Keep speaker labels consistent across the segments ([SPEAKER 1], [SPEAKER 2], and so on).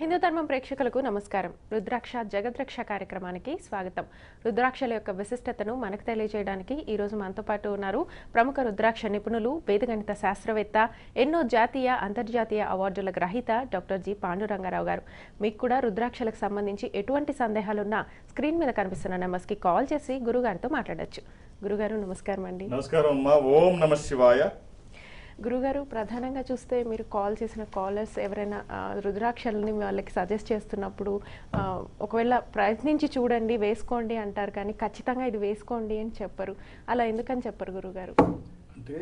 [SPEAKER 1] హిందూ ధర్మం ప్రేక్షకులకు నమస్కారం రుద్రాక్ష జగద్రక్ష కార్యక్రమానికి స్వాగతం రుద్రాక్షల యొక్క విశిష్టతను మనకు తెలియజేయడానికి ఈ రోజు మనతో పాటు ఉన్నారు ప్రముఖ రుద్రాక్ష నిపుణులు వేదగణిత శాస్త్రవేత్త ఎన్నో జాతీయ అంతర్జాతీయ అవార్డుల గ్రహీత డాక్టర్ జి పాండురంగారావు గారు మీకు కూడా రుద్రాక్షలకు సంబంధించి ఎటువంటి సందేహాలున్నా స్క్రీన్ మీద కనిపిస్తున్న నెంబర్స్కి కాల్ చేసి గురుగారితో మాట్లాడొచ్చు గురుగారు నమస్కారం అండి
[SPEAKER 2] నమస్కారం అమ్మా ఓం నమ శివాయ
[SPEAKER 1] గురుగారు ప్రధానంగా చూస్తే మీరు కాల్ చేసిన కాలర్స్ ఎవరైనా ఆ, రుద్రాక్షలని వాళ్ళకి సజెస్ట్ చేస్తున్నప్పుడు ఆ, ఒకవేళ ప్రయత్నించి చూడండి వేసుకోండి అంటారు కానీ ఖచ్చితంగా ఇది వేసుకోండి అని చెప్పరు అలా ఎందుకని చెప్పరు గురుగారు
[SPEAKER 2] అంటే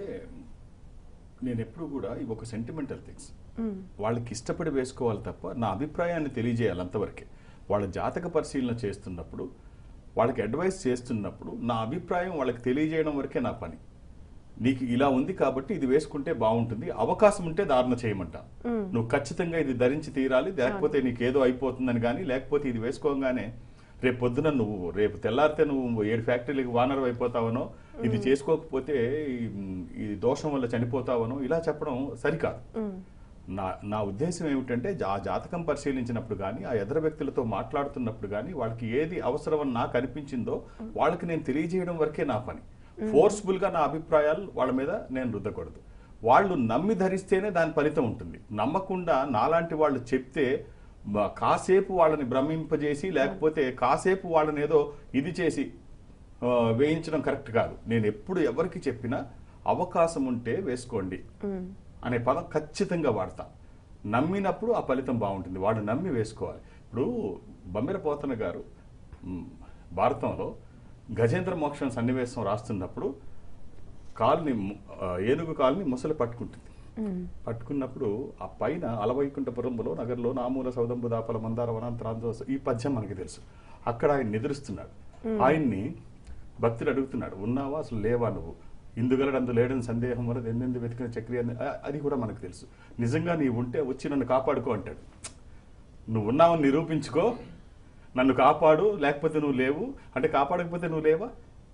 [SPEAKER 2] నేను ఎప్పుడు కూడా ఇవి ఒక సెంటిమెంటల్ థింగ్స్
[SPEAKER 1] మ్మ్.
[SPEAKER 2] వాళ్ళకి ఇష్టపడి వేసుకోవాలి తప్ప నా అభిప్రాయాన్ని తెలియజేయాలి అంతవరకే వాళ్ళ జాతక పరిశీలన చేస్తున్నప్పుడు వాళ్ళకి అడ్వైస్ చేస్తున్నప్పుడు నా అభిప్రాయం వాళ్ళకి తెలియజేయడం వరకే నా పని నీకు ఇలా ఉంది కాబట్టి ఇది వేసుకుంటే బాగుంటుంది అవకాశం ఉంటే ధారణ చేయమంటా నువ్వు ఖచ్చితంగా ఇది ధరించి తీరాలి లేకపోతే నీకు ఏదో అయిపోతుందని కానీ లేకపోతే ఇది వేసుకోగానే రేపు పొద్దున నువ్వు రేపు తెల్లారితే నువ్వు ఏడు ఫ్యాక్టరీలకు వానర్ అయిపోతావనో ఇది చేసుకోకపోతే ఈ- ఈ దోషం వల్ల చనిపోతావనో ఇలా చెప్పడం సరికాదు
[SPEAKER 1] మ్మ్.
[SPEAKER 2] నా నా ఉద్దేశం ఏమిటంటే ఆ జాతకం పరిశీలించినప్పుడు కానీ ఆ ఎదర వ్యక్తులతో మాట్లాడుతున్నప్పుడు కానీ వాళ్ళకి ఏది అవసరమని నాకు అనిపించిందో వాళ్ళకి నేను తెలియజేయడం వరకే నా పని ఫోర్స్ఫుల్ గా నా అభిప్రాయాలు వాళ్ళ మీద నేను రుద్దకూడదు వాళ్ళు నమ్మి ధరిస్తేనే దాని ఫలితం ఉంటుంది నమ్మకుండా నాలాంటి వాళ్ళు చెప్తే మ- కాసేపు వాళ్ళని భ్రమింపజేసి లేకపోతే కాసేపు వాళ్ళని ఏదో ఇది చేసి ఆ, వేయించడం కరెక్ట్ కాదు నేను ఎప్పుడు ఎవరికి చెప్పినా అవకాశం ఉంటే వేసుకోండి
[SPEAKER 1] మ్మ్.
[SPEAKER 2] అనే పదం ఖచ్చితంగా వాడతా నమ్మినప్పుడు ఆ ఫలితం బాగుంటుంది వాడు నమ్మి వేసుకోవాలి ఇప్పుడు బమ్మెర పోతన గారు మ్, భారతంలో గజేంద్ర మోక్షం సన్నివేశం రాస్తున్నప్పుడు కాలుని ము- ఆ, ఏనుగు కాలుని ముసలి పట్టుకుంటుంది
[SPEAKER 1] మ్మ్.
[SPEAKER 2] పట్టుకున్నప్పుడు ఆ పైన అలవైకుంఠపురంలో నగరంలో నామూల సౌదంబు దాపల మందార వనాంతరాంధ్ర ఈ పద్యం మనకి తెలుసు అక్కడ ఆయన నిద్రిస్తున్నాడు ఆయన్ని భక్తుడు అడుగుతున్నాడు ఉన్నావా అసలు లేవా నువ్వు ఇందుగలడు లేడని సందేహం వల్ల ఎందెందు వెతికిన చక్రి అని ఆ- అది కూడా మనకు తెలుసు నిజంగా నీవు ఉంటే వచ్చి నన్ను కాపాడుకో అంటాడు నువ్వు ఉన్నావని నిరూపించుకో నన్ను కాపాడు లేకపోతే నువ్వు లేవు అంటే కాపాడకపోతే నువ్వు లేవా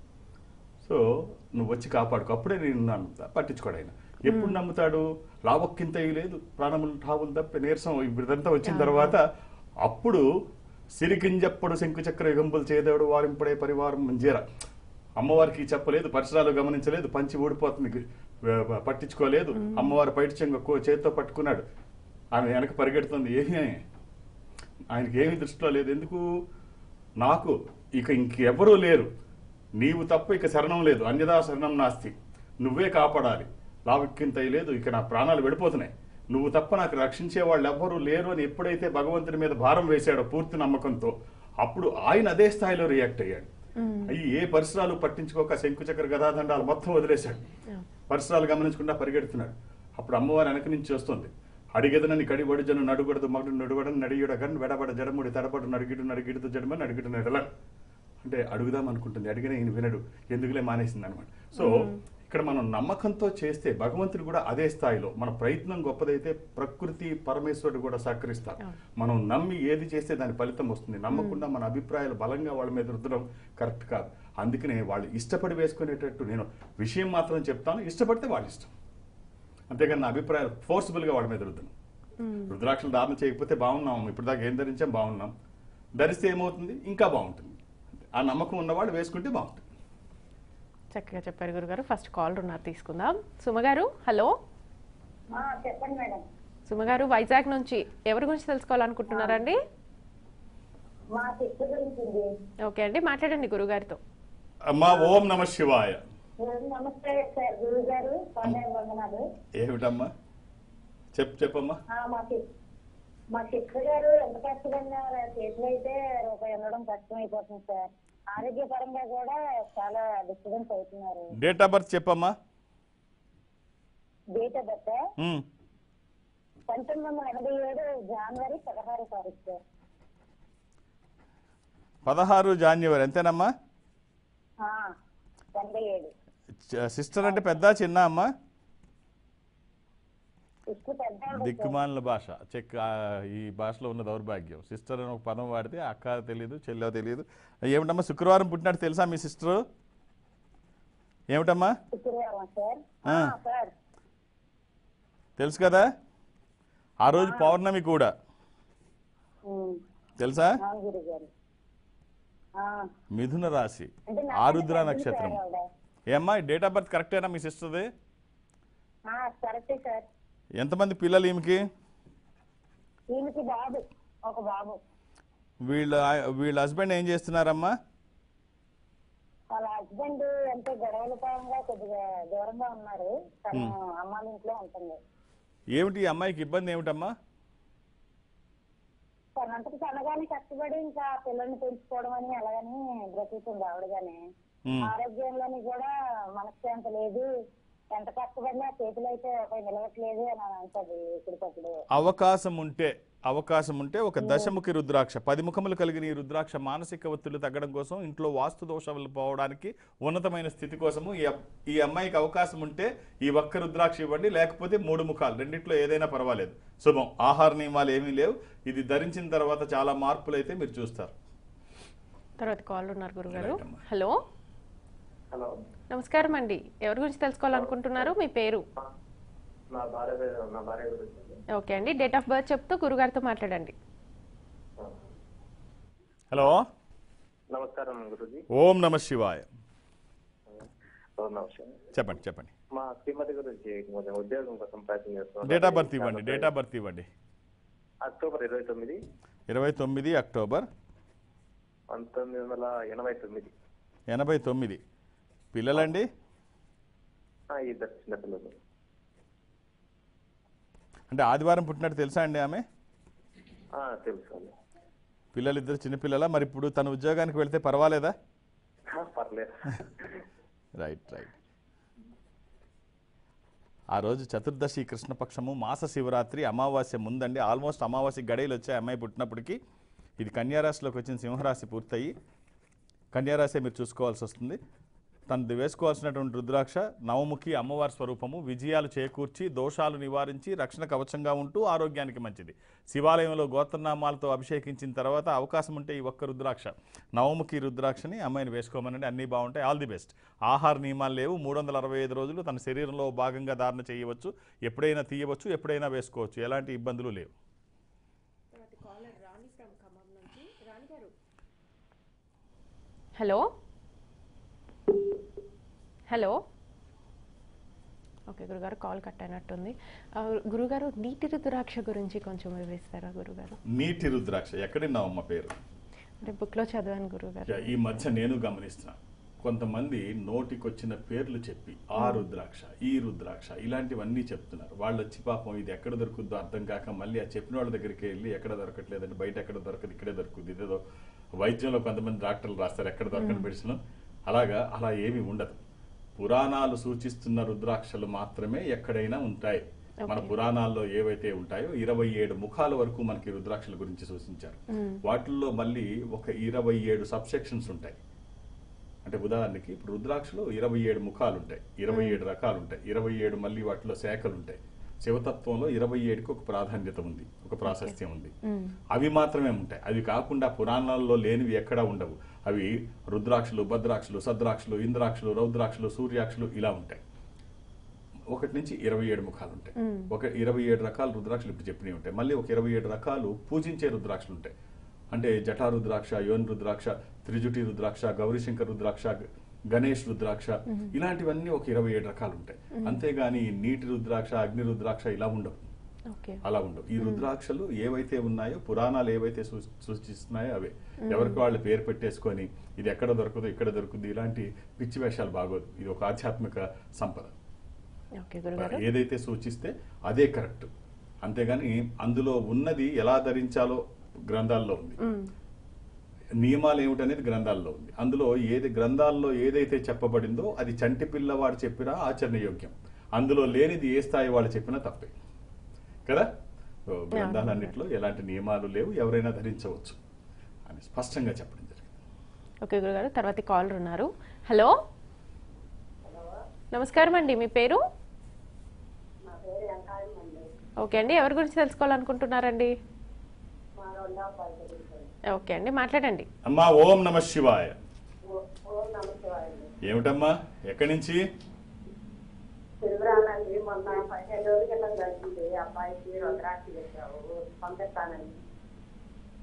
[SPEAKER 2] సో నువ్వు వచ్చి కాపాడుకో అప్పుడే నేను నమ్ముతా పట్టించుకోడు ఆయన ఎప్పుడు నమ్ముతాడు లావక్కింత లేదు ప్రాణములు ఠావులు తప్ప నీరసం ఇదంతా వచ్చిన తర్వాత అప్పుడు సిరికింజప్పుడు శంకుచక్ర యుగంబులు చేదేవుడు వారింపడే పరివారం మంజీర అమ్మవారికి చెప్పలేదు పరిసరాలు గమనించలేదు పంచి ఊడిపోతుంది ఆ, పట్టించుకోలేదు అమ్మవారి బయట చెంగ కో- చేత్తో పట్టుకున్నాడు ఆమె వెనక పరిగెడుతుంది ఏమీ ఆయనకి ఏమీ దృష్టిలో లేదు ఎందుకు నాకు ఇక ఇంకెవరూ లేరు నీవు తప్ప ఇక శరణం లేదు అన్యదా శరణం నాస్తి నువ్వే కాపాడాలి లావిక్కింత లేదు ఇక నా ప్రాణాలు వెళ్ళిపోతున్నాయి నువ్వు తప్ప నాకు రక్షించే వాళ్ళు ఎవ్వరూ లేరు అని ఎప్పుడైతే భగవంతుని మీద భారం వేశాడో పూర్తి నమ్మకంతో అప్పుడు ఆయన అదే స్థాయిలో రియాక్ట్ అయ్యాడు అయ్యి ఏ పరిసరాలు పట్టించుకోక శంకుచక్ర గదాదండాలు మొత్తం వదిలేశాడు పరిసరాలు గమనించకుండా పరిగెడుతున్నాడు అప్పుడు అమ్మవారి వెనక నుంచి వస్తుంది అడిగెదనని కడిబడి జను నడుగడదు మగడు నడుగడని నడియుడగన్ వెడబడ జడముడి తడబడు నడిగిడు నడిగిడుతో జడమ నడిగిడు నడల అంటే అడుగుదాం అనుకుంటుంది అడిగిన ఈయన వినడు ఎందుకులే మానేసింది అనమాట సో ఇక్కడ మనం నమ్మకంతో చేస్తే భగవంతుడు కూడా అదే స్థాయిలో మన ప్రయత్నం గొప్పదైతే ప్రకృతి పరమేశ్వరుడు కూడా సహకరిస్తారు మనం నమ్మి ఏది చేస్తే దాని ఫలితం వస్తుంది నమ్మకుండా మన అభిప్రాయాలు బలంగా వాళ్ళ మీద రుద్దడం కరెక్ట్ కాదు అందుకనే వాళ్ళు ఇష్టపడి వేసుకునేటట్టు నేను విషయం మాత్రం చెప్తాను ఇష్టపడితే వాళ్ళ ఇష్టం అంతేగాని నా అభిప్రాయాలు ఫోర్స్ఫుల్గా వాళ్ళ మీద రుద్దను రుద్రాక్షలు ధారణ చేయకపోతే బాగున్నాం ఇప్పుడు దాకా ఏం ధరించాం బాగున్నాం ధరిస్తే ఏమవుతుంది ఇంకా బాగుంటుంది ఆ నమ్మకం ఉన్నవాళ్ళు వేసుకుంటే బాగుంటుంది
[SPEAKER 1] చక్కగా చెప్పారు గురుగారు ఫస్ట్ కాల్ ఉన్నారు తీసుకుందాం సుమగారు హలో
[SPEAKER 3] ఆ, చెప్పండి మేడం
[SPEAKER 1] సుమగారు వైజాగ్ నుంచి ఎవరి గురించి తెలుసుకోవాలనుకుంటున్నారండి
[SPEAKER 3] మా శిక్ష గురించి ఉంది.
[SPEAKER 1] ఓకే అండి మాట్లాడండి గురుగారితో
[SPEAKER 2] అమ్మా ఓం నమ శివాయ
[SPEAKER 3] నమస్తే సార్ గురువు గారు పండుగ వందనాలు
[SPEAKER 2] ఏమిటమ్మా చెప్పు చెప్పమ్మా
[SPEAKER 3] ఆ, మా శిక్ష మా శిక్ష గారు ఎంత కష్టంగా చేతిలో అయితే రూపాయి ఉండడం కష్టం అయిపోతుంది సార్ ఆరోగ్యపరంగా కూడా చాలా డిస్టర్బెన్స్ అవుతున్నారు
[SPEAKER 2] డేట్ ఆఫ్ బర్త్ చెప్పమ్మా
[SPEAKER 3] డేట్ ఆఫ్ బర్త్
[SPEAKER 2] ఉమ్.
[SPEAKER 3] పంతొమ్మిది వందల ఎనభై ఏడు జనవరి పదహారు తారీఖు సార్
[SPEAKER 2] పదహారు జాన్యువరి అంతేనమ్మా
[SPEAKER 3] ఆ, ఎనభై ఏడు
[SPEAKER 2] సిస్టర్ అంటే పెద్ద చిన్న అమ్మా
[SPEAKER 3] ఇಷ್ಟು పెద్ద ఆవిడ సార్.
[SPEAKER 2] దిక్కుమాలిన భాష చెక్ ఆ, ఈ భాషలో ఉన్న దౌర్భాగ్యం సిస్టర్ అని ఒక పదం వాడితే అక్క తెలియదు చెల్లె తెలియదు ఏమిటమ్మా శుక్రవారం పుట్టినట్టు తెలుసా మీ సిస్టరు ఏమిటమ్మా
[SPEAKER 3] శుక్రవారం సార్
[SPEAKER 2] ఆ.
[SPEAKER 3] ఆ, సార్
[SPEAKER 2] తెలుసు కదా ఆ రోజు పౌర్ణమి కూడా
[SPEAKER 3] ఉమ్.
[SPEAKER 2] తెలుసా
[SPEAKER 3] అవును గురుగారు ఆ,
[SPEAKER 2] మిథున రాశి
[SPEAKER 3] అంటే నా
[SPEAKER 2] ఆరుద్ర
[SPEAKER 3] పెద్ద
[SPEAKER 2] నక్షత్రం
[SPEAKER 3] సార్ ఆవిడ.
[SPEAKER 2] ఏమ్మా డేట్ ఆఫ్ బర్త్ కరెక్టేనా మీ సిస్టర్ది
[SPEAKER 3] ఆ, కరెక్టే సార్
[SPEAKER 2] ఎంతమంది పిల్లలు ఈమెకి
[SPEAKER 3] ఈమెకి బాబు ఒక బాబు
[SPEAKER 2] వీళ్ళ వీళ్ళ హస్బెండ్ ఏం చేస్తున్నారమ్మా
[SPEAKER 3] వాళ్ళ హస్బెండ్ అంటే గొడవల పరంగా కొద్దిగా దూరంగా ఉన్నారు తను అమ్మాళ్ళ ఇంట్లో ఉంటుంది
[SPEAKER 2] ఏమిటి ఈ అమ్మాయికి ఇబ్బంది ఏమిటమ్మా
[SPEAKER 3] తనంతకు తనగానే కష్టపడి ఇంకా పిల్లల్ని పెంచుకోవడం అని అలాగని బ్రతుకుతుంది ఆవిడగానే
[SPEAKER 2] ఉమ్.
[SPEAKER 3] ఆరోగ్యంలోని కూడా మనశ్శాంతి లేదు ఎంత కష్టపడినా చేతులు అయితే ఒక నిలవట్లేదు అని అంటది ఇప్పటికప్పుడు
[SPEAKER 2] అవకాశం ఉంటే అవకాశం ఉంటే ఒక దశముఖి రుద్రాక్ష పది ముఖములు కలిగిన ఈ రుద్రాక్ష మానసిక ఒత్తిళ్లు తగ్గడం కోసం ఇంట్లో వాస్తు దోషాలు పోవడానికి ఉన్నతమైన స్థితి కోసము ఈ అబ్- ఈ అమ్మాయికి అవకాశం ఉంటే ఈ ఒక్క రుద్రాక్ష ఇవ్వండి లేకపోతే మూడు ముఖాలు రెండిట్లో ఏదైనా పర్వాలేదు శుభం ఆహార నియమాలు ఏమీ లేవు ఇది ధరించిన తర్వాత చాలా మార్పులు అయితే మీరు చూస్తారు
[SPEAKER 1] తర్వాత కాల్ ఉన్నారు గురుగారు
[SPEAKER 2] రైట్ అమ్మా.
[SPEAKER 1] హలో
[SPEAKER 4] హలో
[SPEAKER 1] నమస్కారం అండి ఎవరి గురించి తెలుసుకోవాలనుకుంటున్నారు మీ పేరు
[SPEAKER 4] నా భార్య పేరు నా భార్య గురించి
[SPEAKER 1] ఓకే అండి డేట్ ఆఫ్ బర్త్ చెప్తూ గురుగారితో మాట్లాడండి
[SPEAKER 2] హలో
[SPEAKER 4] నమస్కారం గురుజీ
[SPEAKER 2] ఓం నమ శివాయ
[SPEAKER 4] ఓ నమస్కారం
[SPEAKER 2] చెప్పండి చెప్పండి
[SPEAKER 4] మా శ్రీమతి గురించి కొంచెం ఉద్యోగం కోసం ప్రయత్నం చేస్తున్నాం
[SPEAKER 2] డేట్ ఆఫ్ బర్త్ ఇవ్వండి డేట్ ఆఫ్ బర్త్ ఇవ్వండి
[SPEAKER 4] అక్టోబర్ ఇరవై తొమ్మిది
[SPEAKER 2] ఇరవై తొమ్మిది అక్టోబర్
[SPEAKER 4] పంతొమ్మిది వందల ఎనభై తొమ్మిది
[SPEAKER 2] ఎనభై తొమ్మిది పిల్లలండి
[SPEAKER 4] ఆ, ఇద్దరు చిన్నపిల్లలు
[SPEAKER 2] అంటే ఆదివారం పుట్టినట్టు తెలుసా అండి ఆమె
[SPEAKER 4] ఆ, తెలుసు అండి
[SPEAKER 2] పిల్లలిద్దరు చిన్నపిల్లల మరి ఇప్పుడు తన ఉద్యోగానికి వెళ్తే పర్వాలేదా
[SPEAKER 4] ఆ, పర్లేదు
[SPEAKER 2] రైట్ రైట్ ఆ రోజు చతుర్దశి కృష్ణపక్షము మాస శివరాత్రి అమావాస్య ముందండి ఆల్మోస్ట్ అమావాస్య గడియలు వచ్చాయి అమ్మాయి పుట్టినప్పటికీ ఇది కన్యారాశిలోకి వచ్చిన సింహరాశి పూర్తయి కన్యారాశి మీరు చూసుకోవాల్సి వస్తుంది తనది వేసుకోవాల్సినటువంటి రుద్రాక్ష నవముఖి అమ్మవారి స్వరూపము విజయాలు చేకూర్చి దోషాలు నివారించి రక్షణ కవచంగా ఉంటూ ఆరోగ్యానికి మంచిది శివాలయంలో గోత్రనామాలతో అభిషేకించిన తర్వాత అవకాశం ఉంటే ఈ ఒక్క రుద్రాక్ష నవముఖి రుద్రాక్షని అమ్మాయిని వేసుకోమనండి అన్నీ బాగుంటాయి ఆల్ ది బెస్ట్ ఆహార నియమాలు లేవు మూడు వందల అరవై ఐదు రోజులు తన శరీరంలో భాగంగా ధారణ చేయవచ్చు ఎప్పుడైనా తీయవచ్చు ఎప్పుడైనా వేసుకోవచ్చు ఎలాంటి ఇబ్బందులు లేవు
[SPEAKER 1] హలో హలో ఓకే గురుగారు కాల్ కట్ అయినట్టుంది ఆ, గురుగారు నీటి రుద్రాక్ష గురించి కొంచెం వివరిస్తారా గురుగారు
[SPEAKER 2] నీటి రుద్రాక్ష ఎక్కడిన్నావమ్మ పేరు
[SPEAKER 1] అంటే బుక్లో చదివాను గురుగారు
[SPEAKER 2] ఈ మధ్య నేను గమనిస్తున్నా కొంతమంది నోటికొచ్చిన పేర్లు చెప్పి ఆ రుద్రాక్ష ఈ రుద్రాక్ష ఇలాంటివన్నీ చెప్తున్నారు వాళ్ళు వచ్చి పాపం ఇది ఎక్కడ దొరుకుద్దో అర్థం కాక మళ్ళీ ఆ చెప్పిన వాళ్ళ దగ్గరికి వెళ్ళి ఎక్కడ దొరకట్లేదండి బయట ఎక్కడ దొరకదు ఇక్కడే దొరుకుతుంది ఇదేదో వైద్యంలో కొంతమంది డాక్టర్లు రాస్తారు ఎక్కడ దొరకని మెడిసిన్ అలాగా అలా ఏమీ ఉండదు పురాణాలు సూచిస్తున్న రుద్రాక్షలు మాత్రమే ఎక్కడైనా ఉంటాయి మన పురాణాల్లో ఏవైతే ఉంటాయో ఇరవై ఏడు ముఖాల వరకు మనకి రుద్రాక్షల గురించి సూచించారు వాటిల్లో మళ్ళీ ఒక ఇరవై ఏడు సబ్సెక్షన్స్ ఉంటాయి అంటే ఉదాహరణకి ఇప్పుడు రుద్రాక్షలో ఇరవై ఏడు ముఖాలు ఉంటాయి ఇరవై ఏడు రకాలు ఉంటాయి ఇరవై ఏడు మళ్ళీ వాటిలో శాఖలు ఉంటాయి శివతత్వంలో ఇరవై ఏడుకి ఒక ప్రాధాన్యత ఉంది ఒక ప్రాశస్త్యం ఉంది అవి మాత్రమే ఉంటాయి అవి కాకుండా పురాణాల్లో లేనివి ఎక్కడా ఉండవు అవి రుద్రాక్షలు భద్రాక్షలు సద్రాక్షలు ఇంద్రాక్షలు రౌద్రాక్షలు సూర్యాక్షలు ఇలా ఉంటాయి ఒకటి నుంచి ఇరవై ఏడు ముఖాలు ఉంటాయి ఒక ఇరవై ఏడు రకాల రుద్రాక్షలు ఇప్పుడు చెప్పినవి ఉంటాయి మళ్ళీ ఒక ఇరవై ఏడు రకాలు పూజించే రుద్రాక్షలు ఉంటాయి అంటే జటా రుద్రాక్ష యోన్ రుద్రాక్ష త్రిజుటి రుద్రాక్ష గౌరీశంకర్ రుద్రాక్ష గ- గణేష్ రుద్రాక్ష ఇలాంటివన్నీ ఒక ఇరవై ఏడు రకాలు ఉంటాయి అంతేగాని నీటి రుద్రాక్ష అగ్ని రుద్రాక్ష ఇలా ఉండవు
[SPEAKER 1] ఓకే
[SPEAKER 2] అలా ఉండవు ఈ రుద్రాక్షలు ఏవైతే ఉన్నాయో పురాణాలు ఏవైతే సూ- సూచిస్తున్నాయో అవే ఎవరికి వాళ్ళు పేరు పెట్టేసుకొని ఇది ఎక్కడ దొరకదు ఇక్కడ దొరుకుతుంది ఇలాంటి పిచ్చి వేషాలు బాగోదు ఇది ఒక ఆధ్యాత్మిక సంపద
[SPEAKER 1] ఓకే గురుగారు
[SPEAKER 2] ఏదైతే సూచిస్తే అదే కరెక్ట్ అంతేగాని అందులో ఉన్నది ఎలా ధరించాలో గ్రంథాల్లో ఉంది నియమాలు ఏమిటనేది గ్రంథాల్లో ఉంది అందులో ఏది గ్రంథాల్లో ఏదైతే చెప్పబడిందో అది చంటి పిల్లవాడు చెప్పినా ఆచరణయోగ్యం అందులో లేనిది ఏ స్థాయి వాళ్ళు చెప్పినా తప్పే కదా సో గ్రంథాలన్నింటిలో ఎలాంటి నియమాలు లేవు ఎవరైనా ధరించవచ్చు అని స్పష్టంగా చెప్పడం జరిగింది
[SPEAKER 1] ఓకే గురుగారు తర్వాత కాలర్ ఉన్నారు హలో నమస్కారం అండి మీ పేరు
[SPEAKER 3] నా పేరు వెంకాయం అండి
[SPEAKER 1] ఓకే అండి ఎవరి గురించి తెలుసుకోవాలనుకుంటున్నారండి
[SPEAKER 3] మా రెండో అబ్బాయి గురించి
[SPEAKER 1] ఓకే అండి మాట్లాడండి
[SPEAKER 2] అమ్మా ఓం నమ శివాయ
[SPEAKER 3] ఓ- ఓం నమస్కారం
[SPEAKER 2] ఏమిటమ్మా ఎక్కడి నుంచి
[SPEAKER 3] తిరుమలానండి మొన్న పదిహేను రోజుల క్రితం జరిగింది అబ్బాయికి రుద్రాక్షి తెచ్చావు పంపిస్తానండి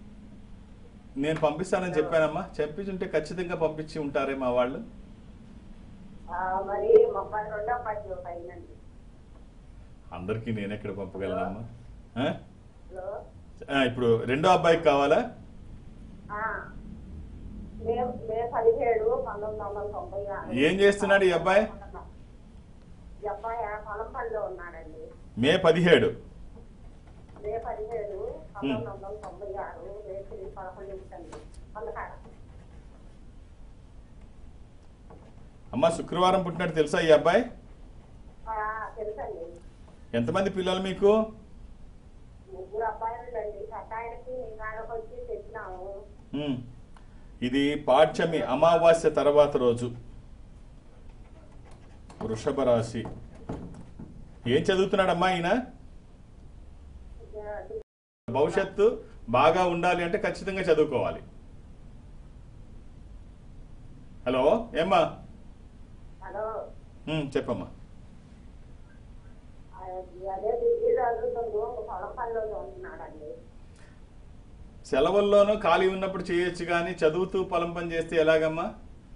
[SPEAKER 2] నేను పంపిస్తానని చెప్పానమ్మా చెప్పించుంటే ఖచ్చితంగా పంపించి ఉంటారే మా వాళ్ళు
[SPEAKER 3] ఆ, మరి ముప్పై రెండో పది పైనండి
[SPEAKER 2] అందరికీ నేను ఎక్కడ పంపగలనమ్మా ఆ?
[SPEAKER 3] హలో
[SPEAKER 2] ఆ, ఇప్పుడు రెండో అబ్బాయికి కావాలా
[SPEAKER 3] ఆ, మే మే పదిహేడు పంతొమ్మిది వందల తొంభై ఆరు
[SPEAKER 2] ఏం చేస్తున్నాడు ఈ అబ్బాయి?
[SPEAKER 3] ఈ అబ్బాయి పొలం పనిలో ఉన్నాడండి
[SPEAKER 2] మే పదిహేడు
[SPEAKER 3] మే పదిహేడు పంతొమ్మిది వందల తొంభై ఆరు రేపు పదకొండు అండి పదహారు
[SPEAKER 2] అమ్మా శుక్రవారం పుట్టినట్టు తెలుసా ఈ అబ్బాయి
[SPEAKER 3] ఆ, తెలుసండి
[SPEAKER 2] ఎంతమంది పిల్లలు మీకు
[SPEAKER 3] ముగ్గురు అబ్బాయిలు అండి సకాయలకి నాన్నకు వచ్చి తెచ్చినాము
[SPEAKER 2] ఉమ్. ఇది పాఠ్యమి అమావాస్య తర్వాత రోజు వృషభ రాశి ఏం చదువుతున్నాడమ్మా ఈయన భవిష్యత్తు బాగా ఉండాలి అంటే ఖచ్చితంగా చదువుకోవాలి హలో ఏమ్మా
[SPEAKER 3] హలో
[SPEAKER 2] ఉమ్, చెప్పమ్మా
[SPEAKER 3] ఆ, అదే డిగ్రీ చదువుతుండు పొలం పనిలో ఉంటున్నాడండి
[SPEAKER 2] సెలవుల్లోనూ ఖాళీ ఉన్నప్పుడు చేయొచ్చు కానీ చదువుతూ పొలం పని చేస్తే ఎలాగమ్మా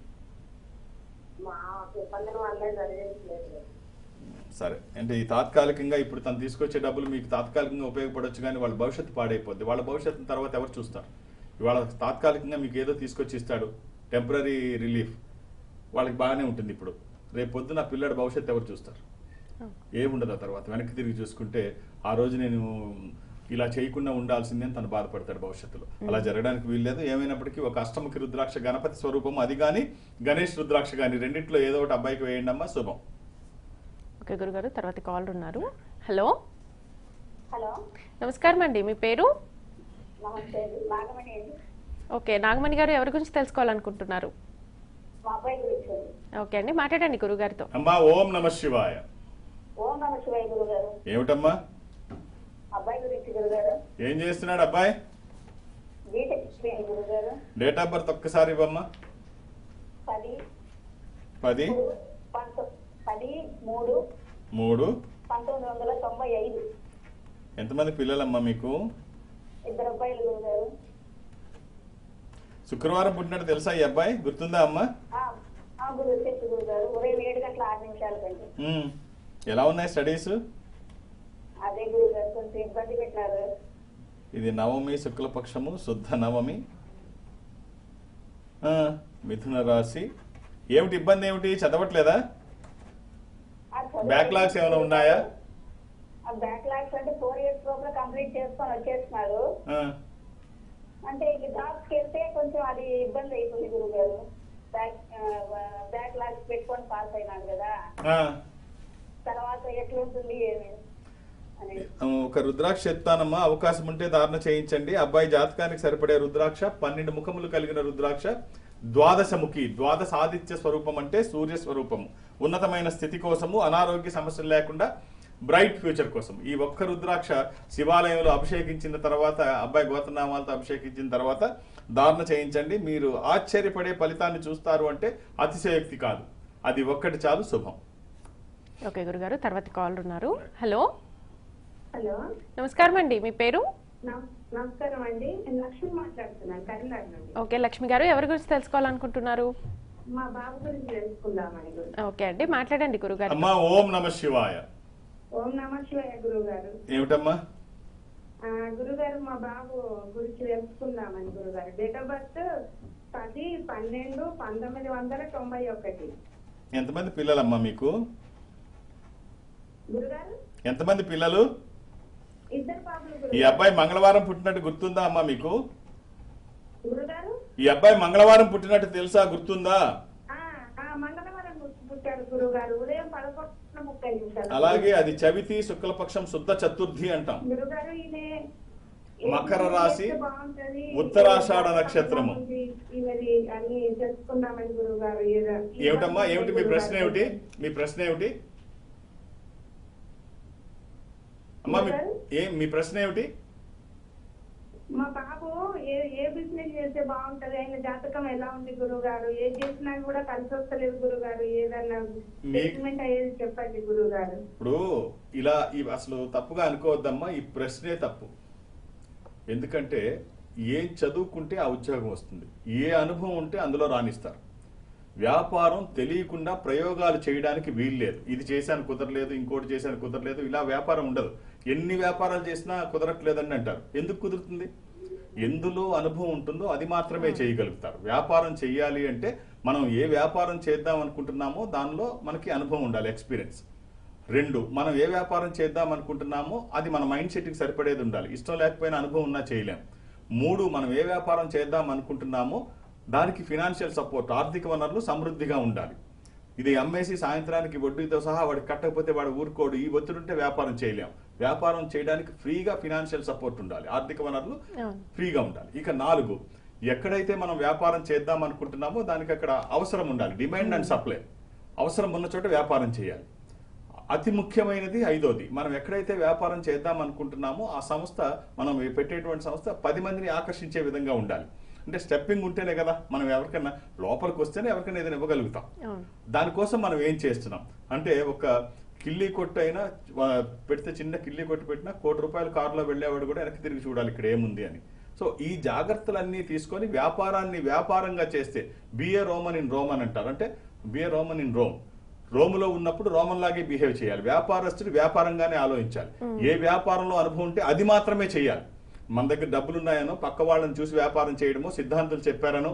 [SPEAKER 3] మా ఇబ్బందుల వల్లే చదివించలేదు
[SPEAKER 2] సరే అంటే ఈ తాత్కాలికంగా ఇప్పుడు తను తీసుకొచ్చే డబ్బులు మీకు తాత్కాలికంగా ఉపయోగపడొచ్చు కానీ వాళ్ళ భవిష్యత్తు పాడైపోద్ది వాళ్ళ భవిష్యత్తు తర్వాత ఎవరు చూస్తారు ఇవాళ తాత్కాలికంగా మీకు ఏదో తీసుకొచ్చి ఇస్తాడు టెంపరీ రిలీఫ్ వాళ్ళకి బాగానే ఉంటుంది ఇప్పుడు రేపు పొద్దున ఆ పిల్లడి భవిష్యత్తు ఎవరు చూస్తారు ఏముండదు ఆ తర్వాత వెనక్కి తిరిగి చూసుకుంటే ఆ రోజు నేను ఇలా చేయకుండా ఉండాల్సిందే అని తను బాధపడతాడు భవిష్యత్తులో అలా జరగడానికి వీల్లేదు ఏమైనప్పటికీ ఒక అష్టముఖి రుద్రాక్ష గణపతి స్వరూపం అది కానీ గణేష్ రుద్రాక్ష కానీ రెండిట్లో ఏదో ఒకటి అబ్బాయికి వేయండి అమ్మా శుభం
[SPEAKER 1] ఓకే గురుగారు తర్వాత కాల్ ఉన్నారు హలో
[SPEAKER 3] హలో
[SPEAKER 1] నమస్కారం అండి మీ పేరు
[SPEAKER 3] నమస్తే నాగమణి అండి
[SPEAKER 1] ఓకే నాగమణి గారు ఎవరి గురించి తెలుసుకోవాలనుకుంటున్నారు
[SPEAKER 3] మా అబ్బాయి గురించి అండి.
[SPEAKER 1] ఓకే అండి మాట్లాడండి గురుగారితో
[SPEAKER 2] అమ్మా ఓం నమ శివాయ
[SPEAKER 3] ఓం నమ శివాయ గురుగారు
[SPEAKER 2] ఏమిటమ్మా
[SPEAKER 3] అబ్బాయి గురించి గురుగారు
[SPEAKER 2] ఏం చేస్తున్నాడు అబ్బాయి
[SPEAKER 3] బీటెక్ చేయండి గురుగారు
[SPEAKER 2] డేట్ ఆఫ్ బర్త్ ఒక్కసారి ఇవ్వమ్మా
[SPEAKER 3] పది
[SPEAKER 2] పది
[SPEAKER 3] మూడు, పంతొ- పది మూడు
[SPEAKER 2] మూడు
[SPEAKER 3] పంతొమ్మిది వందల తొంభై ఐదు
[SPEAKER 2] ఎంతమంది పిల్లలమ్మా మీకు
[SPEAKER 3] ఇద్దరు అబ్బాయిలు గురుగారు
[SPEAKER 2] శుక్రవారం పుట్టినట్టు తెలుసా ఈ అబ్బాయి గుర్తుందా అమ్మా
[SPEAKER 3] ఆ, ఆ గురువు చెప్పు గురుగారు ఉదయం ఏడు గంటల ఆరు నిమిషాల కండి
[SPEAKER 2] ఉమ్. ఎలా ఉన్నాయి స్టడీస్
[SPEAKER 3] అదే గురుగారు కొంచెం ఇబ్బంది పెట్టారు
[SPEAKER 2] ఇది నవమి శుక్లపక్షము శుద్ధ నవమి ఆ, మిథున రాశి ఏమిటి ఇబ్బంది ఏమిటి చదవట్లేదా
[SPEAKER 3] ఆ చదువు-
[SPEAKER 2] బ్యాక్లాగ్స్ ఏమైనా ఉన్నాయా
[SPEAKER 3] ఆ బ్యాక్లాగ్స్ అంటే ఫోర్ ఇయర్స్ లోపల కంప్లీట్ చేసుకొని వచ్చేస్తున్నారు
[SPEAKER 2] ఆ,
[SPEAKER 3] అంటే ఈ జాబ్స్ కి వెళ్తే కొంచెం అది ఇబ్బంది అయిపోయింది గురువు గారు బ్యాక్ బ్యాక్ లాగ్స్ పెట్టుకొని పాస్ అయినాడు కదా
[SPEAKER 2] ఆ.
[SPEAKER 3] తర్వాత ఎట్లుంటుంది ఏమి అని
[SPEAKER 2] ఒక రుద్రాక్ష ఎత్తానమ్మా అవకాశం ఉంటే ధారణ చేయించండి అబ్బాయి జాతకానికి సరిపడే రుద్రాక్ష పన్నెండు ముఖములు కలిగిన రుద్రాక్ష ద్వాదశముఖి ద్వాదశ ఆదిత్య స్వరూపం అంటే సూర్య స్వరూపము ఉన్నతమైన స్థితి కోసము అనారోగ్య సమస్యలు లేకుండా బ్రైట్ ఫ్యూచర్ కోసం ఈ ఒక్క రుద్రాక్ష శివాలయంలో అభిషేకించిన తర్వాత అబ్బాయి గోతనామాలతో అభిషేకించిన తర్వాత ధారణ చేయించండి మీరు ఆశ్చర్యపడే ఫలితాన్ని చూస్తారు అంటే అతిశయోక్తి కాదు అది ఒక్కటి చాలు శుభం
[SPEAKER 1] ఓకే గురుగారు తర్వాత కాల్ ఉన్నారు హలో
[SPEAKER 5] హలో
[SPEAKER 1] నమస్కారం అండి మీ పేరు
[SPEAKER 5] నమ- నమస్కారం అండి నేను లక్ష్మి మాట్లాడుతున్నాను కరీంనగర్ నుండి
[SPEAKER 1] ఓకే లక్ష్మి గారు ఎవరి గురించి తెలుసుకోవాలనుకుంటున్నారు
[SPEAKER 5] మా బాబు గురించి తెలుసుకుందామని గురు
[SPEAKER 1] ఓకే అండి మాట్లాడండి గురుగారు
[SPEAKER 2] అమ్మా ఓం నమ శివాయ
[SPEAKER 5] ఓం నమ శివాయ గురువు గారు
[SPEAKER 2] ఏమిటమ్మా
[SPEAKER 5] గురుగారు మా బాబు గురించి తెలుసుకుందామని గురుగారు డేట్ ఆఫ్ బర్త్ పది పన్నెండు పంతొమ్మిది వందల తొంభై ఒకటి
[SPEAKER 2] ఎంతమంది పిల్లలమ్మా మీకు
[SPEAKER 5] గురుగారు
[SPEAKER 2] ఎంతమంది పిల్లలు
[SPEAKER 5] ఇద్దరు బాబులు
[SPEAKER 2] ఈ
[SPEAKER 5] గురుగారు
[SPEAKER 2] అబ్బాయి మంగళవారం పుట్టినట్టు గుర్తుందా అమ్మా మీకు
[SPEAKER 5] గురుగారు
[SPEAKER 2] ఈ అబ్బాయి మంగళవారం పుట్టినట్టు తెలుసా గుర్తుందా
[SPEAKER 5] ఆ, ఆ, మంగళవారం పుట్టాడు గురువు గారు ఉదయం పదకొండు ముప్పై నిమిషాలు
[SPEAKER 2] అలాగే అది చవితి శుక్లపక్షం శుద్ధ చతుర్థి అంటాం
[SPEAKER 5] గురుగారు ఈయన
[SPEAKER 2] మకర రాశి,
[SPEAKER 5] చేస్తే బాగుంటది.
[SPEAKER 2] ఉత్తరాషాఢ నక్షత్రము.
[SPEAKER 5] ఇవరి అన్ని తెలుసుకుందామని గురువు గారు
[SPEAKER 2] ఏమిటమ్మా ఏమిటి మీ ప్రశ్న ఏమిటి మీ ప్రశ్న ఏమిటి అమ్మా మీ ఏ మీ ప్రశ్న ఏమిటి
[SPEAKER 5] మా బాబు ఏ ఏ బిజినెస్ చేస్తే బాగుంటది ఆయన జాతకం ఎలా ఉంది గురువు గారు ఏది చేసినా కూడా కలిసి వస్తలేదు గురువు గారు ఏదన్నా
[SPEAKER 2] మీ-
[SPEAKER 5] సెటిల్మెంట్ అయ్యేది చెప్పండి గురువు గారు
[SPEAKER 2] ఇప్పుడు ఇలా ఈ అసలు తప్పుగా అనుకోవద్దమ్మా ఈ ప్రశ్నే తప్పు ఎందుకంటే ఏం చదువుకుంటే ఆ ఉద్యోగం వస్తుంది ఏ అనుభవం ఉంటే అందులో రాణిస్తారు వ్యాపారం తెలియకుండా ప్రయోగాలు చేయడానికి వీల్లేదు ఇది చేశాను కుదరలేదు ఇంకోటి చేశాను కుదరలేదు ఇలా వ్యాపారం ఉండదు ఎన్ని వ్యాపారాలు చేసినా కుదరట్లేదని అంటారు ఎందుకు కుదురుతుంది ఎందులో అనుభవం ఉంటుందో అది మాత్రమే చేయగలుగుతారు వ్యాపారం చేయాలి అంటే మనం ఏ వ్యాపారం చేద్దాం అనుకుంటున్నామో దానిలో మనకి అనుభవం ఉండాలి ఎక్స్పీరియన్స్ రెండు మనం ఏ వ్యాపారం చేద్దాం అనుకుంటున్నామో అది మన మైండ్ సెట్కి సరిపడేది ఉండాలి ఇష్టం లేకపోయినా అనుభవం ఉన్నా చేయలేం మూడు మనం ఏ వ్యాపారం చేద్దాం అనుకుంటున్నామో దానికి ఫినాన్షియల్ సపోర్ట్ ఆర్థిక వనరులు సమృద్ధిగా ఉండాలి ఇది అమ్మేసి సాయంత్రానికి వడ్డీతో సహా వాడికి కట్టకపోతే వాడు ఊరుకోడు ఈ ఒత్తిడి ఉంటే వ్యాపారం చేయలేం వ్యాపారం చేయడానికి ఫ్రీగా ఫినాన్షియల్ సపోర్ట్ ఉండాలి ఆర్థిక వనరులు
[SPEAKER 1] అవును.
[SPEAKER 2] ఫ్రీగా ఉండాలి ఇక నాలుగు ఎక్కడైతే మనం వ్యాపారం చేద్దాం అనుకుంటున్నామో దానికి అక్కడ అవసరం ఉండాలి డిమాండ్ అండ్ సప్లై అవసరం ఉన్న చోట వ్యాపారం చేయాలి అతి ముఖ్యమైనది ఐదోది మనం ఎక్కడైతే వ్యాపారం చేద్దాం అనుకుంటున్నామో ఆ సంస్థ మనం పెట్టేటువంటి సంస్థ పది మందిని ఆకర్షించే విధంగా ఉండాలి అంటే స్టెప్పింగ్ ఉంటేనే కదా మనం ఎవరికైనా లోపలికి వస్తేనే ఎవరికైనా ఏదైనా ఇవ్వగలుగుతాం
[SPEAKER 1] అవును
[SPEAKER 2] దానికోసం మనం ఏం చేస్తున్నాం అంటే ఒక కిల్లి కొట్టు అయినా ఆ, పెడితే చిన్న కిల్లి కొట్టు పెట్టినా కోటి రూపాయల కారులో వెళ్ళేవాడు కూడా వెనక్కి తిరిగి చూడాలి ఇక్కడ ఏముంది అని సో ఈ జాగ్రత్తలన్నీ తీసుకొని వ్యాపారాన్ని వ్యాపారంగా చేస్తే బిఏ రోమన్ ఇన్ రోమన్ అంటారు అంటే బిఏ రోమన్ ఇన్ రోమ్ రోములో ఉన్నప్పుడు రోమన్ లాగే బిహేవ్ చేయాలి వ్యాపారస్తుడు వ్యాపారంగానే ఆలోచించాలి ఏ వ్యాపారంలో అనుభవం ఉంటే అది మాత్రమే చేయాలి మన దగ్గర డబ్బులు ఉన్నాయనో పక్క వాళ్ళని చూసి వ్యాపారం చేయడమో సిద్ధాంతులు చెప్పారనో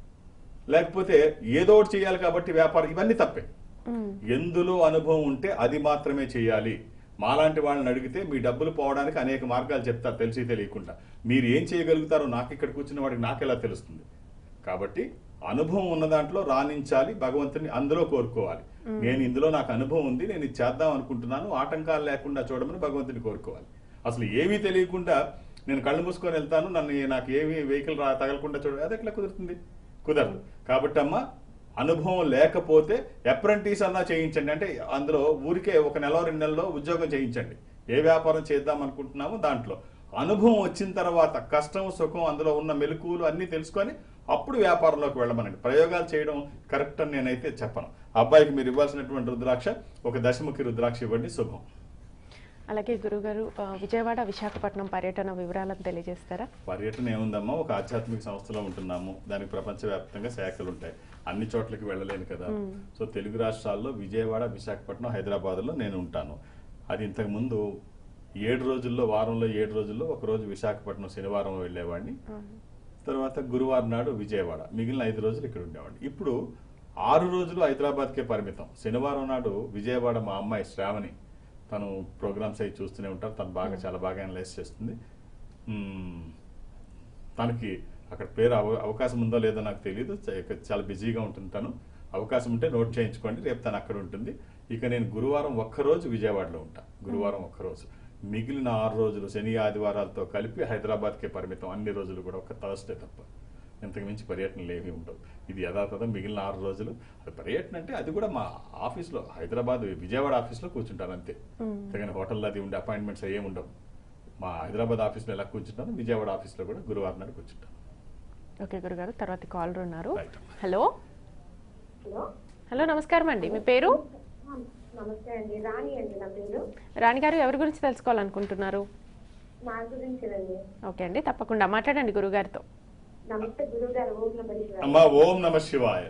[SPEAKER 2] లేకపోతే ఏదో ఒకటి చేయాలి కాబట్టి వ్యాపారం ఇవన్నీ తప్పే
[SPEAKER 1] ఉమ్.
[SPEAKER 2] ఎందులో అనుభవం ఉంటే అది మాత్రమే చేయాలి మాలాంటి వాళ్ళని అడిగితే మీ డబ్బులు పోవడానికి అనేక మార్గాలు చెప్తారు తెలిసి తెలియకుండా మీరు ఏం చేయగలుగుతారో నాకు ఇక్కడ కూర్చున్న వాడికి నాకెలా తెలుస్తుంది కాబట్టి అనుభవం ఉన్న దాంట్లో రాణించాలి భగవంతుని అందులో కోరుకోవాలి నేను ఇందులో నాకు అనుభవం ఉంది నేను ఇది చేద్దాం అనుకుంటున్నాను ఆటంకాలు లేకుండా చూడమని భగవంతుని కోరుకోవాలి అసలు ఏమీ తెలియకుండా నేను కళ్ళు మూసుకొని వెళ్తాను నన్ను నాకు ఏమీ వెహికల్ రా తగలకుండా చూడ అది ఎట్లా కుదురుతుంది కుదరదు కాబట్టి అమ్మ అనుభవం లేకపోతే అప్రెంటిస్ అన్నా చేయించండి అంటే అందులో ఊరికే ఒక నెల రెండు నెలలో ఉద్యోగం చేయించండి ఏ వ్యాపారం చేద్దాం అనుకుంటున్నామో దాంట్లో అనుభవం వచ్చిన తర్వాత కష్టం సుఖం అందులో ఉన్న మెలకువలు అన్నీ తెలుసుకొని అప్పుడు వ్యాపారంలోకి వెళ్ళమనండి ప్రయోగాలు చేయడం కరెక్ట్ అని నేనైతే చెప్పను అబ్బాయికి మీరు ఇవ్వాల్సినటువంటి రుద్రాక్ష ఒక దశముఖి రుద్రాక్ష ఇవ్వండి శుభం
[SPEAKER 1] అలాగే గురుగారు ఆ, విజయవాడ విశాఖపట్నం పర్యటన వివరాలను తెలియజేస్తారా
[SPEAKER 2] పర్యటన ఏముందమ్మా ఒక ఆధ్యాత్మిక సంస్థలో ఉంటున్నాము దానికి ప్రపంచవ్యాప్తంగా శాఖలు ఉంటాయి అన్ని చోట్లకి వెళ్ళలేను కదా సో తెలుగు రాష్ట్రాల్లో విజయవాడ విశాఖపట్నం హైదరాబాద్లో నేను ఉంటాను అది ఇంతకు ముందు ఏడు రోజుల్లో వారంలో ఏడు రోజుల్లో ఒక రోజు విశాఖపట్నం శనివారం వెళ్ళేవాడిని తర్వాత గురువారం నాడు విజయవాడ మిగిలిన ఐదు రోజులు ఇక్కడ ఉండేవాడిని ఇప్పుడు ఆరు రోజులు హైదరాబాద్కే పరిమితం శనివారం నాడు విజయవాడ మా అమ్మాయి శ్రావణి తను ప్రోగ్రామ్స్ అవి చూస్తూనే ఉంటారు తను బాగా చాలా బాగా అనలైజ్ చేస్తుంది మ్మ్. తనకి అక్కడ పేరు అవ- అవకాశం ఉందో లేదో నాకు తెలియదు చ- ఇక చాలా బిజీగా ఉంటుంది తను అవకాశం ఉంటే నోట్ చేయించుకోండి రేపు తను అక్కడ ఉంటుంది ఇక నేను గురువారం ఒక్కరోజు విజయవాడలో ఉంటా గురువారం ఒక్కరోజు మిగిలిన ఆరు రోజులు శని ఆదివారాలతో కలిపి హైదరాబాద్కే పరిమితం అన్ని రోజులు కూడా ఒక థర్స్డే తప్ప ఇంతకు మించి పర్యటనలు ఏమీ ఉండవు ఇది యథాతథం మిగిలిన ఆరు రోజులు అది పర్యటన అంటే అది కూడా మా ఆఫీస్లో హైదరాబాద్ విజయవాడ ఆఫీస్లో కూర్చుంటాను అంతే తగిన హోటల్లో అది ఉండే అపాయింట్మెంట్స్ ఏమి ఉండవు మా హైదరాబాద్ ఆఫీస్లో ఎలా కూర్చుంటాను విజయవాడ ఆఫీస్లో కూడా గురువారం నాడు కూర్చుంటాను
[SPEAKER 1] ఓకే గురుగారు తర్వాత కాలర్ ఉన్నారు
[SPEAKER 2] Right.
[SPEAKER 1] హలో
[SPEAKER 3] హలో
[SPEAKER 1] హలో నమస్కారం అండి మీ పేరు
[SPEAKER 3] నమస్తే అండి రాణి అండి నా పేరు
[SPEAKER 1] రాణి గారు ఎవరి గురించి తెలుసుకోవాలనుకుంటున్నారు
[SPEAKER 3] నా గురించేనండి
[SPEAKER 1] ఓకే అండి తప్పకుండా మాట్లాడండి గురుగారితో
[SPEAKER 3] నమస్తే గురువు గారు ఓం నమ శివాయ.
[SPEAKER 2] అమ్మా ఓం నమ శివాయ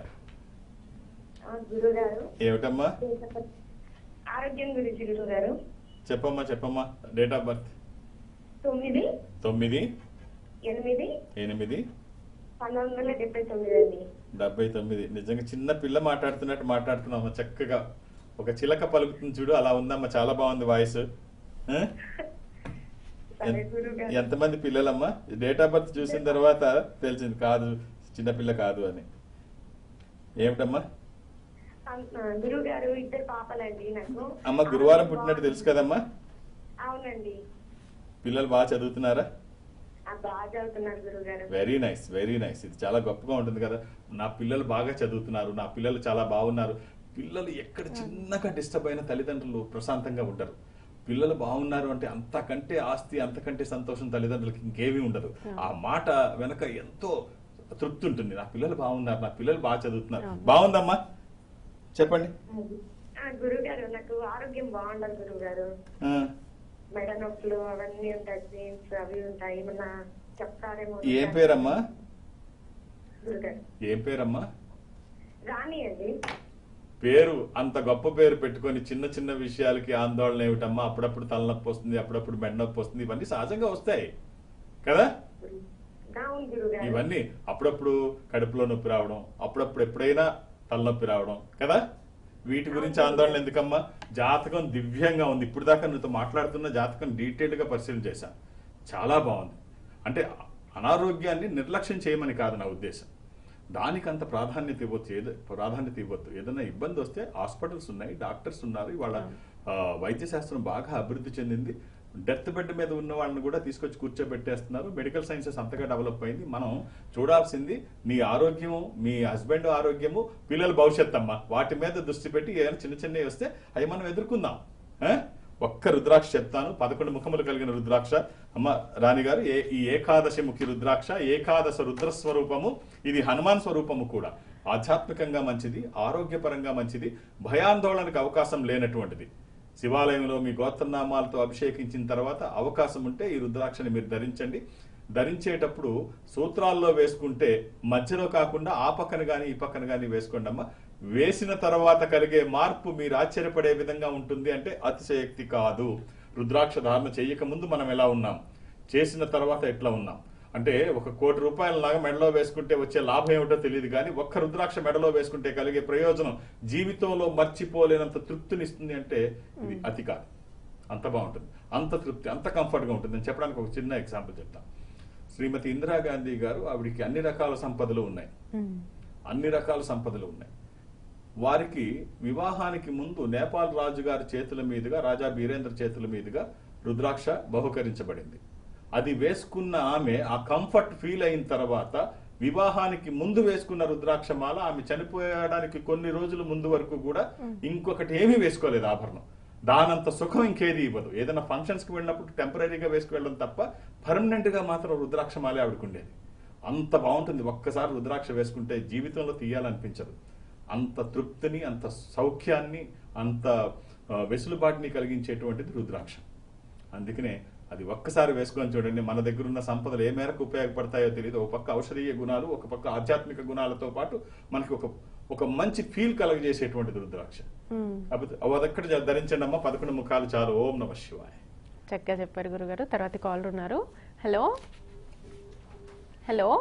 [SPEAKER 3] ఆ, గురువు గారు
[SPEAKER 2] ఏమిటమ్మా
[SPEAKER 3] ఆరోగ్యం గురించి గురువు గారు
[SPEAKER 2] చెప్పమ్మా చెప్పమ్మా డేట్ ఆఫ్ బర్త్
[SPEAKER 3] తొమ్మిది
[SPEAKER 2] తొమ్మిది
[SPEAKER 3] ఎనిమిది
[SPEAKER 2] ఎనిమిది
[SPEAKER 3] పంతొమ్మిది వందల డెబ్బై తొమ్మిది అండి
[SPEAKER 2] డెబ్బై తొమ్మిది నిజంగా చిన్న పిల్ల మాట్లాడుతున్నట్టు మాట్లాడుతున్నామ్మా చక్కగా ఒక చిలక పలుకుతుంది చూడు అలా ఉందమ్మా చాలా బాగుంది వాయిస్ ఆ?
[SPEAKER 3] సరే గురువు గారు
[SPEAKER 2] ఎంతమంది పిల్లలమ్మా డేట్ ఆఫ్ బర్త్ చూసిన తర్వాత తెలిసింది కాదు చిన్నపిల్ల కాదు అని ఏమిటమ్మా
[SPEAKER 3] గురువు గారు ఇద్దరు పాపలండి నాకు
[SPEAKER 2] అమ్మ గురువారం పుట్టినట్టు తెలుసు కదమ్మా
[SPEAKER 3] అవునండి
[SPEAKER 2] పిల్లలు బాగా చదువుతున్నారా
[SPEAKER 3] ఆ, బాగా చదువుతున్నారు గురువు గారు
[SPEAKER 2] వెరీ నైస్ వెరీ నైస్ ఇది చాలా గొప్పగా ఉంటుంది కదా నా పిల్లలు బాగా చదువుతున్నారు నా పిల్లలు చాలా బాగున్నారు పిల్లలు ఎక్కడ చిన్నగా డిస్టర్బ్ అయిన తల్లిదండ్రులు ప్రశాంతంగా ఉంటారు పిల్లలు బాగున్నారు అంటే అంతకంటే ఆస్తి అంతకంటే సంతోషం తల్లిదండ్రులకి ఇంకేమీ ఉండదు ఆ మాట వెనక ఎంతో తృప్తి ఉంటుంది నా పిల్లలు బాగున్నారు నా పిల్లలు బాగా చదువుతున్నారు బాగుందమ్మా చెప్పండి
[SPEAKER 3] గురువు గారు నాకు ఆరోగ్యం బాగుండదు గురువు గారు
[SPEAKER 2] ఆ,
[SPEAKER 3] మెడ నొప్పులు అవన్నీ ఉంటాయి పెయిన్స్ అవి ఉంటాయి ఏమన్నా
[SPEAKER 5] చెప్తారేమో
[SPEAKER 2] ఏం పేరమ్మా
[SPEAKER 5] గురుగారు
[SPEAKER 2] ఏం పేరమ్మా
[SPEAKER 5] రాణి అండి
[SPEAKER 2] పేరు అంత గొప్ప పేరు పెట్టుకొని చిన్న చిన్న విషయాలకి ఆందోళన ఏమిటమ్మా అప్పుడప్పుడు తలనొప్పి వస్తుంది అప్పుడప్పుడు మెడ నొప్పి వస్తుంది ఇవన్నీ సహజంగా వస్తాయి కదా
[SPEAKER 5] అవును గురుగారు
[SPEAKER 2] ఇవన్నీ అప్పుడప్పుడు కడుపులో నొప్పి రావడం అప్పుడప్పుడు ఎప్పుడైనా తలనొప్పి రావడం కదా వీటి గురించి ఆందోళన ఎందుకమ్మా జాతకం దివ్యంగా ఉంది ఇప్పుడు దాకా నీతో మాట్లాడుతున్న జాతకం డీటెయిల్ గా పరిశీలన చేశాను చాలా బాగుంది అంటే అనారోగ్యాన్ని నిర్లక్ష్యం చేయమని కాదు నా ఉద్దేశం దానికి అంత ప్రాధాన్యత ఇవ్వచ్చు ఏదో ప్రాధాన్యత ఇవ్వద్దు ఏదైనా ఇబ్బంది వస్తే హాస్పిటల్స్ ఉన్నాయి డాక్టర్స్ ఉన్నారు ఇవాళ ఆ, వైద్య శాస్త్రం బాగా అభివృద్ధి చెందింది డెత్ బెడ్ మీద ఉన్న వాళ్ళని కూడా తీసుకొచ్చి కూర్చోబెట్టేస్తున్నారు మెడికల్ సైన్సెస్ అంతగా డెవలప్ అయింది మనం చూడాల్సింది నీ ఆరోగ్యము మీ హస్బెండ్ ఆరోగ్యము పిల్లల భవిష్యత్ అమ్మ వాటి మీద దృష్టి పెట్టి ఏదైనా చిన్న చిన్నవి వస్తే అవి మనం ఎదుర్కొందాం ఆ? ఒక్క రుద్రాక్ష చెప్తాను పదకొండు ముఖములు కలిగిన రుద్రాక్ష అమ్మ రాణి గారు ఏ ఈ ఏకాదశి ముఖి రుద్రాక్ష ఏకాదశ రుద్ర స్వరూపము ఇది హనుమాన్ స్వరూపము కూడా ఆధ్యాత్మికంగా మంచిది ఆరోగ్యపరంగా మంచిది భయాందోళనకు అవకాశం లేనటువంటిది శివాలయంలో మీ గోత్రనామాలతో అభిషేకించిన తర్వాత అవకాశం ఉంటే ఈ రుద్రాక్షని మీరు ధరించండి ధరించేటప్పుడు సూత్రాల్లో వేసుకుంటే మధ్యలో కాకుండా ఆ పక్కన గాని ఈ పక్కన గాని వేసుకోండి అమ్మా వేసిన తర్వాత కలిగే మార్పు మీరు ఆశ్చర్యపడే విధంగా ఉంటుంది అంటే అతిశయక్తి కాదు రుద్రాక్ష ధారణ చేయక ముందు మనం ఎలా ఉన్నాం చేసిన తర్వాత ఎట్లా ఉన్నాం అంటే ఒక కోటి రూపాయల లాగా మెడలో వేసుకుంటే వచ్చే లాభం ఏమిటో తెలియదు కానీ ఒక్క రుద్రాక్ష మెడలో వేసుకుంటే కలిగే ప్రయోజనం జీవితంలో మర్చిపోలేనంత తృప్తినిస్తుంది అంటే ఇది అతి కాదు అంత బాగుంటుంది అంత తృప్తి అంత కంఫర్ట్గా ఉంటుంది నేను చెప్పడానికి ఒక చిన్న ఎగ్జాంపుల్ చెప్తాను శ్రీమతి ఇందిరాగాంధీ గారు ఆవిడికి అన్ని రకాల సంపదలు ఉన్నాయి అన్ని రకాల సంపదలు ఉన్నాయి వారికి వివాహానికి ముందు నేపాల్ రాజు గారి చేతుల మీదుగా రాజా బీరేంద్ర చేతుల మీదుగా రుద్రాక్ష బహుకరించబడింది అది వేసుకున్న ఆమె ఆ కంఫర్ట్ ఫీల్ అయిన తర్వాత వివాహానికి ముందు వేసుకున్న రుద్రాక్షమాల ఆమె చనిపోయడానికి కొన్ని రోజుల ముందు వరకు కూడా ఇంకొకటి ఏమీ వేసుకోలేదు ఆభరణం దానంత సుఖం ఇంకేది ఇవ్వదు ఏదైనా ఫంక్షన్స్కి వెళ్ళినప్పుడు టెంపరీగా వేసుకువెళ్ళడం తప్ప పర్మనెంట్ గా మాత్రం రుద్రాక్షమాలే ఆవిడకుండేది అంత బాగుంటుంది ఒక్కసారి రుద్రాక్ష వేసుకుంటే జీవితంలో తీయాలనిపించదు అంత తృప్తిని అంత సౌఖ్యాన్ని అంత ఆ, వెసులుబాటుని కలిగించేటువంటిది రుద్రాక్ష అందుకనే అది ఒక్కసారి వేసుకొని చూడండి మన దగ్గర ఉన్న సంపదలు ఏ మేరకు ఉపయోగపడతాయో తెలియదు ఒక పక్క ఔషధీయ గుణాలు ఒక పక్క ఆధ్యాత్మిక గుణాలతో పాటు మనకి ఒక ఒక మంచి ఫీల్ కలగజేసేటువంటిది రుద్రాక్ష కాకపోతే అదొక్కటి ధరించండి అమ్మా పదకొండు ముఖాలు చాలు ఓం నమ శివాయ
[SPEAKER 1] చక్కగా చెప్పారు గురుగారు తర్వాత కాల్ ఉన్నారు హలో హలో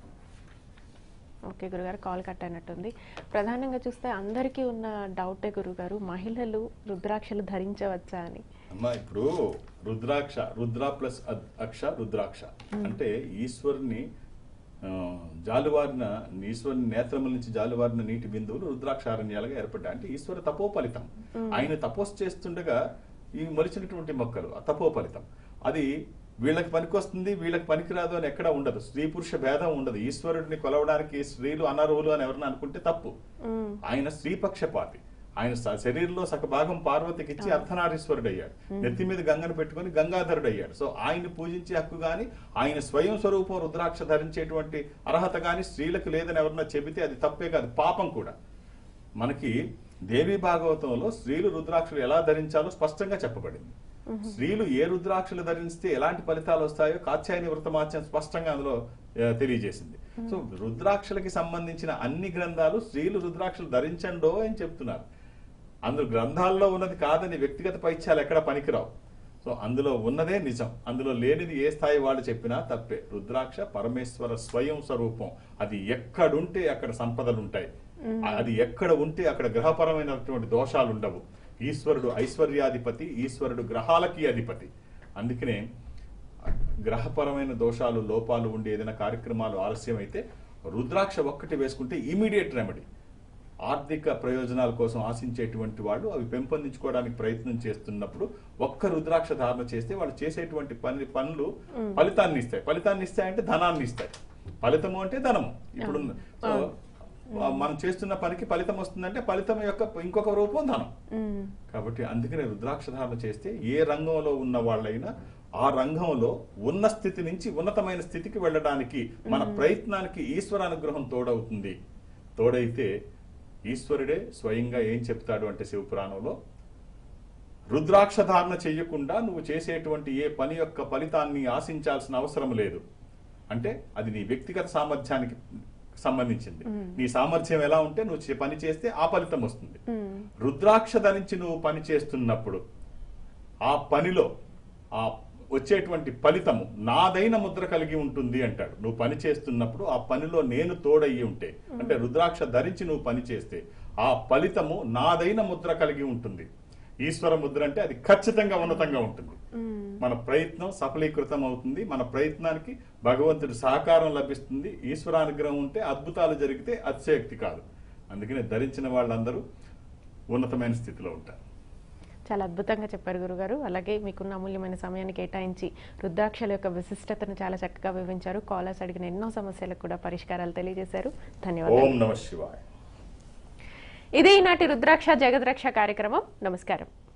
[SPEAKER 1] ఓకే గురుగారు కాల్ కట్ అయినట్టుంది ప్రధానంగా చూస్తే అందరికీ ఉన్న డౌటే గురుగారు మహిళలు రుద్రాక్షలు ధరించవచ్చా అని
[SPEAKER 2] అమ్మా ఇప్పుడు రుద్రాక్ష రుద్ర ప్లస్ అద్- అక్ష రుద్రాక్ష అంటే ఈశ్వరుని ఆ, జాలువారిన ఈశ్వరుని నేత్రముల నుంచి జాలువారిన నీటి బిందువులు రుద్రాక్షారణ్యాలుగా ఏర్పడ్డాయి అంటే ఈశ్వర తపో ఫలితం ఆయన తపస్సు చేస్తుండగా ఈ మొలిచినటువంటి మొక్కలు ఆ తపో ఫలితం అది వీళ్ళకి పనికొస్తుంది వీళ్ళకి పనికిరాదు అని ఎక్కడా ఉండదు స్త్రీ పురుష భేదం ఉండదు ఈశ్వరుడిని కొలవడానికి స్త్రీలు అనర్హులు అని ఎవరైనా అనుకుంటే తప్పు ఆయన స్త్రీపక్షపాతి ఆయన స- శరీరంలో సగ భాగం పార్వతికి ఇచ్చి అర్ధనారీశ్వరుడు అయ్యాడు నెత్తి మీద గంగను పెట్టుకొని గంగాధరుడు అయ్యాడు సో ఆయన పూజించే హక్కు గాని ఆయన స్వయం స్వరూపం రుద్రాక్ష ధరించేటువంటి అర్హత గాని స్త్రీలకు లేదని ఎవరన్నా చెబితే అది తప్పే కాదు పాపం కూడా మనకి దేవి భాగవతంలో స్త్రీలు రుద్రాక్షలు ఎలా ధరించాలో స్పష్టంగా చెప్పబడింది స్త్రీలు ఏ రుద్రాక్షలు ధరిస్తే ఎలాంటి ఫలితాలు వస్తాయో కాత్యాయని వృతమాచ్యం స్పష్టంగా అందులో ఆ, తెలియజేసింది సో రుద్రాక్షలకి సంబంధించిన అన్ని గ్రంథాలు స్త్రీలు రుద్రాక్షలు ధరించండో అని చెప్తున్నారు అందులో గ్రంథాల్లో ఉన్నది కాదని వ్యక్తిగత పైత్యాలు ఎక్కడ పనికిరావు సో అందులో ఉన్నదే నిజం అందులో లేనిది ఏ స్థాయి వాళ్ళు చెప్పినా తప్పే రుద్రాక్ష పరమేశ్వర స్వయం స్వరూపం అది ఎక్కడుంటే అక్కడ సంపదలు ఉంటాయి అది ఎక్కడ ఉంటే అక్కడ గ్రహపరమైనటువంటి దోషాలు ఉండవు ఈశ్వరుడు ఐశ్వర్యాధిపతి ఈశ్వరుడు గ్రహాలకి అధిపతి అందుకనే గ్రహపరమైన దోషాలు లోపాలు ఉండి ఏదైనా కార్యక్రమాలు ఆలస్యం అయితే రుద్రాక్ష ఒక్కటి వేసుకుంటే ఇమీడియట్ రెమెడీ ఆర్థిక ప్రయోజనాల కోసం ఆశించేటువంటి వాళ్ళు అవి పెంపొందించుకోవడానికి ప్రయత్నం చేస్తున్నప్పుడు ఒక్క రుద్రాక్ష ధారణ చేస్తే వాళ్ళు చేసేటువంటి పని పనులు ఫలితాన్ని ఇస్తాయి ఫలితాన్ని ఇస్తాయంటే ధనాన్ని ఇస్తాయి ఫలితము అంటే ధనము ఇప్పుడు సో మనం చేస్తున్న పనికి ఫలితం వస్తుందంటే ఫలితం యొక్క ఇంకొక రూపం ధనం
[SPEAKER 1] మ్మ్.
[SPEAKER 2] కాబట్టి అందుకనే రుద్రాక్ష ధారణ చేస్తే ఏ రంగంలో ఉన్న వాళ్ళైనా ఆ రంగంలో ఉన్న స్థితి నుంచి ఉన్నతమైన స్థితికి వెళ్ళడానికి మన ప్రయత్నానికి ఈశ్వర అనుగ్రహం తోడవుతుంది తోడైతే ఈశ్వరుడే స్వయంగా ఏం చెప్తాడు అంటే శివపురాణంలో రుద్రాక్ష ధారణ చెయ్యకుండా నువ్వు చేసేటువంటి ఏ పని యొక్క ఫలితాన్ని ఆశించాల్సిన అవసరం లేదు అంటే అది నీ వ్యక్తిగత సామర్థ్యానికి సంబంధించింది నీ సామర్థ్యం ఎలా ఉంటే నువ్వు చే- పని చేస్తే ఆ ఫలితం వస్తుంది
[SPEAKER 1] మ్మ్.
[SPEAKER 2] రుద్రాక్ష ధరించి నువ్వు పని చేస్తున్నప్పుడు ఆ పనిలో ఆ వచ్చేటువంటి ఫలితము నాదైన ముద్ర కలిగి ఉంటుంది అంటాడు నువ్వు పని చేస్తున్నప్పుడు ఆ పనిలో నేను తోడయ్యి ఉంటే అంటే రుద్రాక్ష ధరించి నువ్వు పని చేస్తే ఆ ఫలితము నాదైన ముద్ర కలిగి ఉంటుంది ఈశ్వర ముద్ర అంటే అది ఖచ్చితంగా ఉన్నతంగా ఉంటుంది మన ప్రయత్నం సఫలీకృతం అవుతుంది మన ప్రయత్నానికి భగవంతుడి సహకారం లభిస్తుంది ఈశ్వరానుగ్రహం ఉంటే అద్భుతాలు జరిగితే అతిశయోక్తి కాదు అందుకనే ధరించిన వాళ్ళందరూ ఉన్నతమైన స్థితిలో ఉంటారు
[SPEAKER 1] చాలా అద్భుతంగా చెప్పారు గురుగారు అలాగే మీకున్న అమూల్యమైన సమయాన్ని కేటాయించి రుద్రాక్షల యొక్క విశిష్టతను చాలా చక్కగా వివరించారు కాలర్స్ అడిగిన ఎన్నో సమస్యలకు కూడా పరిష్కారాలు తెలియజేశారు ధన్యవాదాలు
[SPEAKER 2] ఓం నమ శివాయ
[SPEAKER 1] ఇదే ఈనాటి రుద్రాక్ష జగద్రక్ష కార్యక్రమం నమస్కారం